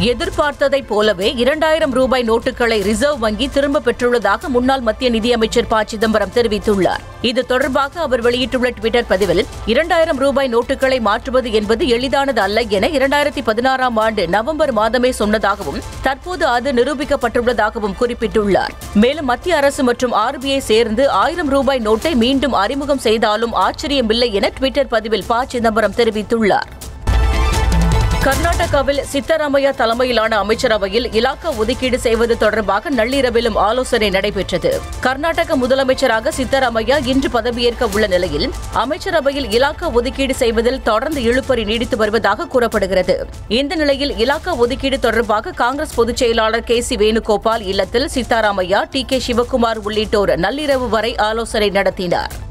எதிர்பார்த்ததைப் போலவே இரண்டாயிரம் ரூபாய் நோட்டுகளை ரிசர்வ் வங்கி திரும்ப பெற்றுள்ளதாக முன்னாள் மத்திய நிதியமைச்சர் ப சிதம்பரம் தெரிவித்துள்ளார் இது தொடர்பாக அவர் வெளியிட்டுள்ள டுவிட்டர் பதிவில் இரண்டாயிரம் ரூபாய் நோட்டுகளை மாற்றுவது என்பது எளிதானது அல்ல என இரண்டாயிரத்தி பதினாறாம் ஆண்டு நவம்பர் மாதமே சொன்னதாகவும் தற்போது அது நிரூபிக்கப்பட்டுள்ளதாகவும் குறிப்பிட்டுள்ளார் மேலும் மத்திய அரசு மற்றும் ஆர்பிஐ சேர்ந்து ஆயிரம் ரூபாய் நோட்டை மீண்டும் அறிமுகம் செய்தாலும் ஆச்சரியமில்லை என டுவிட்டர் பதிவில் ப சிதம்பரம் தெரிவித்துள்ளார் கர்நாடகாவில் சித்தராமையா தலைமையிலான அமைச்சரவையில் இலாக்கா ஒதுக்கீடு செய்வது தொடர்பாக நள்ளிரவிலும் ஆலோசனை நடைபெற்றது கர்நாடக முதலமைச்சராக சித்தராமையா இன்று பதவியேற்க உள்ள நிலையில் அமைச்சரவையில் இலாக்கா ஒதுக்கீடு செய்வதில் தொடர்ந்து இழுபறி நீடித்து வருவதாக கூறப்படுகிறது இந்த நிலையில் இலாக்கா ஒதுக்கீடு தொடர்பாக காங்கிரஸ் பொதுச் செயலாளர் கே சி வேணுகோபால் இல்லத்தில் சித்தாராமையா டி கே சிவக்குமார் உள்ளிட்டோர் நள்ளிரவு வரை ஆலோசனை நடத்தினார்